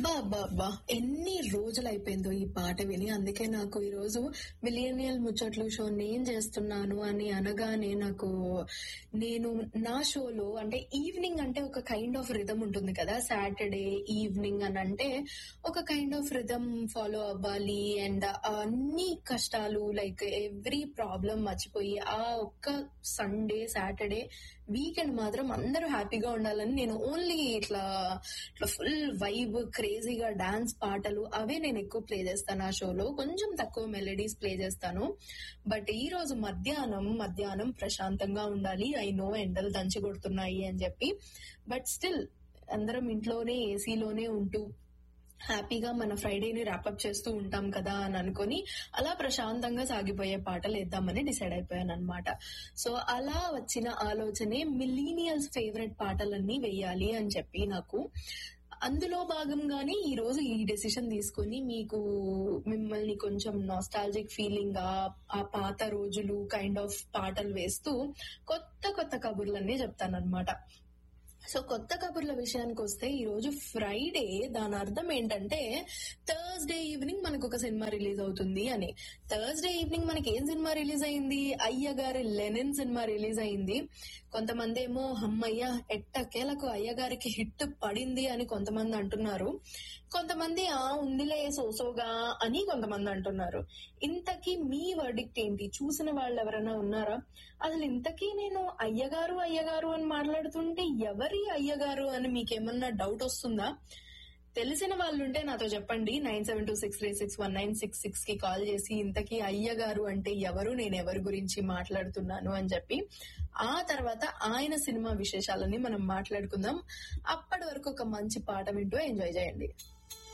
అబ్బా అబ్బా అబ్బా ఎన్ని రోజులు అయిపోయిందో ఈ పాట విని అందుకే నాకు ఈ రోజు మిలియనియల్ ముచ్చట్లు షో నేను చేస్తున్నాను అని అనగానే నాకు నేను నా షోలో అంటే ఈవినింగ్ అంటే ఒక కైండ్ ఆఫ్ రిధమ్ ఉంటుంది కదా సాటర్డే ఈవినింగ్ అని అంటే ఒక కైండ్ ఆఫ్ రిధమ్ ఫాలో అవ్వాలి అండ్ అన్ని కష్టాలు లైక్ ఎవ్రీ ప్రాబ్లం మర్చిపోయి ఆ ఒక్క సండే సాటర్డే వీకెండ్ మాత్రం అందరూ హ్యాపీగా ఉండాలని నేను ఓన్లీ ఇట్లా ఇట్లా ఫుల్ వైబ్ క్రేజీగా డాన్స్ పాటలు అవే నేను ఎక్కువ ప్లే చేస్తాను ఆ షోలో కొంచెం తక్కువ మెలడీస్ ప్లే చేస్తాను బట్ ఈ రోజు మధ్యాహ్నం మధ్యాహ్నం ప్రశాంతంగా ఉండాలి ఐ నో ఎండలు దంచి కొడుతున్నాయి అని చెప్పి బట్ స్టిల్ అందరం ఇంట్లోనే ఏసీలోనే ఉంటూ హ్యాపీగా మన ఫ్రైడేని ర్యాపప్ చేస్తూ ఉంటాం కదా అని అనుకుని అలా ప్రశాంతంగా సాగిపోయే పాటలు వేద్దామని డిసైడ్ అయిపోయాను అనమాట సో అలా వచ్చిన ఆలోచనే మిలీనియల్స్ ఫేవరెట్ పాటలన్నీ వేయాలి అని చెప్పి నాకు అందులో భాగంగానే ఈ రోజు ఈ డెసిషన్ తీసుకుని మీకు మిమ్మల్ని కొంచెం నాస్టాలజిక్ ఫీలింగ్ ఆ పాత రోజులు కైండ్ ఆఫ్ పాటలు వేస్తూ కొత్త కొత్త కబుర్లన్నీ చెప్తానన్నమాట సో కొత్త కబుర్ల విషయానికి వస్తే ఈ రోజు ఫ్రైడే దాని అర్థం ఏంటంటే థర్స్డే ఈవినింగ్ మనకు ఒక సినిమా రిలీజ్ అవుతుంది అని థర్స్డే ఈవినింగ్ మనకి ఏం సినిమా రిలీజ్ అయింది అయ్య గారి లెనిన్ సినిమా రిలీజ్ అయింది కొంతమంది ఏమో అమ్మయ్య ఎట్టకేలకు అయ్య గారికి హిట్ పడింది అని కొంతమంది అంటున్నారు కొంతమంది ఆ ఉందిలే సోసోగా అని కొంతమంది అంటున్నారు ఇంతకీ మీ వర్డిక్ట్ ఏంటి చూసిన వాళ్ళు ఎవరైనా ఉన్నారా అసలు ఇంతకీ నేను అయ్యగారు అయ్యగారు అని మాట్లాడుతుంటే ఎవరి అయ్యగారు అని మీకేమన్నా డౌట్ వస్తుందా తెలిసిన వాళ్ళుంటే నాతో చెప్పండి nine seven two six three six one nine six six కి కాల్ చేసి ఇంతకీ అయ్యగారు అంటే ఎవరు నేను ఎవరి గురించి మాట్లాడుతున్నాను అని చెప్పి ఆ తర్వాత ఆయన సినిమా విశేషాలని మనం మాట్లాడుకుందాం అప్పటి వరకు ఒక మంచి పాట వింటూ ఎంజాయ్ చేయండి